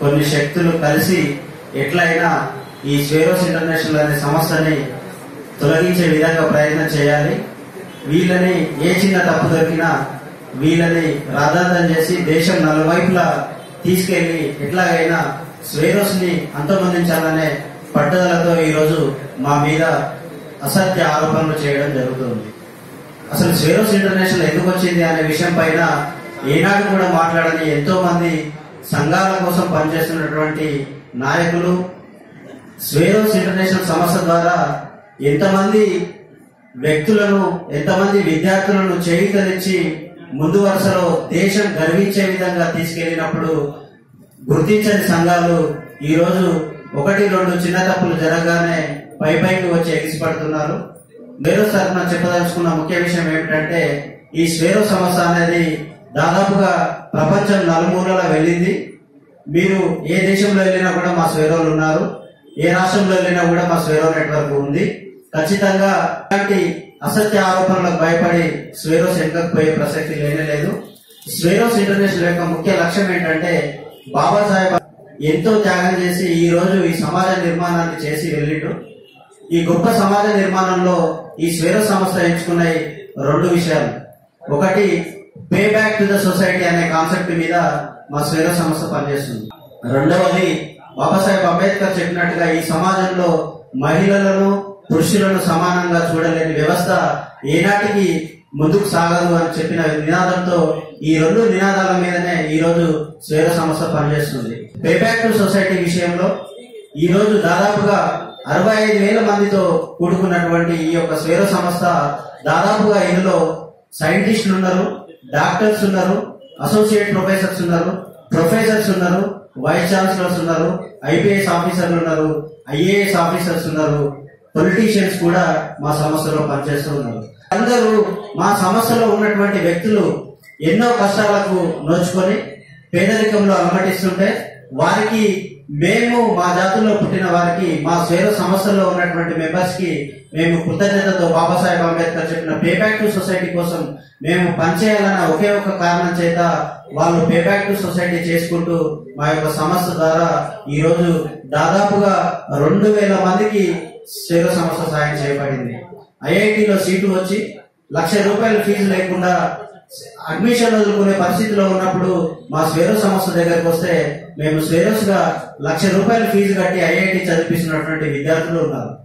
కొన్ని శక్తులు కలిసి ఎట్లయినా ఈ స్వేరోస్ ఇంటర్నేషనల్ అనే సమస్యని తొలగించే విధంగా ప్రయత్నం చేయాలి వీళ్ళని ఏ చిన్న తప్పు దొరికినా వీళ్ళని రాధాంతం చేసి దేశం నలువైపులా తీసుకెళ్లి ఎట్లాగైనా స్వేరోస్ ని అంతమొందించాలనే పట్టుదలతో ఈరోజు మా మీద అసత్య ఆరోపణలు చేయడం జరుగుతుంది అసలు స్వేరోస్ ఇంటర్నేషనల్ ఎందుకు వచ్చింది అనే విషయం పైన ఏనాడు కూడా మాట్లాడని ఎంతో మంది సంఘాల కోసం పనిచేస్తున్నటువంటి నాయకులు స్వేరోస్ ఇంటర్నేషనల్ సంస్థ ద్వారా ఎంతమంది వ్యక్తులను ఎంతమంది విద్యార్థులను చేయుతనిచ్చి ముందు వరుసలో దేశం గర్వించే విధంగా తీసుకెళ్లినప్పుడు గుర్తించని సంఘాలు ఈ రోజు ఒకటి రెండు చిన్న తప్పులు జరగగానే పై పైకి వచ్చి ఎగిసిపడుతున్నారు స్వేరో తరఫున చెప్పదలుచుకున్న ముఖ్య విషయం ఏమిటంటే ఈ స్వేరో సంస్థ అనేది దాదాపుగా ప్రపంచం నలుమూలల వెళ్ళింది మీరు ఏ దేశంలో వెళ్ళినా కూడా మా స్వేరోలు ఉన్నారు ఏ రాష్ట్రంలో వెళ్ళినా కూడా మా స్వేరో నెట్వర్క్ ఉంది ఖచ్చితంగా ఇలాంటి అసత్య ఆరోపణలకు భయపడి స్వేరోస్ వెనకపోయే ప్రసక్తి లేనే లేదు స్వేరోస్ ఇంటర్నేషనల్ యొక్క ముఖ్య లక్ష్యం ఏంటంటే బాబాసాహెబ్ ఎంతో త్యాగం చేసి ఈ రోజు ఈ సమాజ నిర్మాణాన్ని చేసి వెళ్ళిండు ఈ గొప్ప సమాజ నిర్మాణంలో ఈ స్వేర సంస్థ ఎంచుకున్నాయి రెండు విషయాలు ఒకటి pay back to the society అనే కాన్సెప్ట్ మీద మా స్వేర సంస్థ పనిచేస్తుంది రెండవది బాబాసాహెబ్ అంబేద్కర్ చెప్పినట్టుగా ఈ సమాజంలో మహిళలను పురుషులను సమానంగా చూడలేని వ్యవస్థ ఏనాటికి ముందుకు సాగదు అని చెప్పిన నినాదంతో ఈ రెండు నినాదాల మీదనే ఈ రోజు స్వేర సంస్థ పనిచేస్తుంది పే బ్యాక్ టు సొసైటీ విషయంలో ఈ రోజు దాదాపుగా అరవై ఐదు వేల మందితో కూడుకున్నటువంటి ఈ యొక్క స్వేర సంస్థ దాదాపుగా ఇందులో సైంటిస్టులు ఉన్నారు డాక్టర్స్ ఉన్నారు అసోసియేట్ ప్రొఫెసర్స్ ఉన్నారు ప్రొఫెసర్స్ ఉన్నారు వైస్ ఛాన్సలర్స్ ఉన్నారు ఐపీఎస్ ఆఫీసర్లు ఉన్నారు ఐఏఎస్ ఆఫీసర్స్ ఉన్నారు పొలిటీషియన్స్ కూడా మా సంస్థలో పనిచేస్తూ ఉన్నారు అందరూ మా సంస్థలో ఉన్నటువంటి వ్యక్తులు ఎన్నో కష్టాలకు నోచుకొని పేదరికంలో అలమటిస్తుంటే వారికి మేము మా జాతుల్లో పుట్టిన వారికి మా స్వేర సంస్థల్లో ఉన్నటువంటి మెంబర్స్ కి మేము కృతజ్ఞతతో బాబాసాహెబ్ అంబేద్కర్ చెప్పిన పే బ్యాక్ టు సొసైటీ కోసం మేము పనిచేయాలన్న ఒకే ఒక కారణం చేత వాళ్ళు పే బ్యాక్ టు సొసైటీ చేసుకుంటూ మా యొక్క సంస్థ ద్వారా ఈ రోజు దాదాపుగా రెండు వేల మందికి స్వేర సంస్థ సాయం చేయబడింది ఐఐటిలో సీటు వచ్చి లక్ష రూపాయల ఫీజు లేకుండా అడ్మిషన్ వదులుకునే పరిస్థితిలో ఉన్నప్పుడు మా స్వేరో సంస్థ దగ్గరకు వస్తే మేము స్వేరోస్ గా లక్ష రూపాయల ఫీజు కట్టి ఐఐటి చదివిస్తున్నటువంటి విద్యార్థులు ఉన్నారు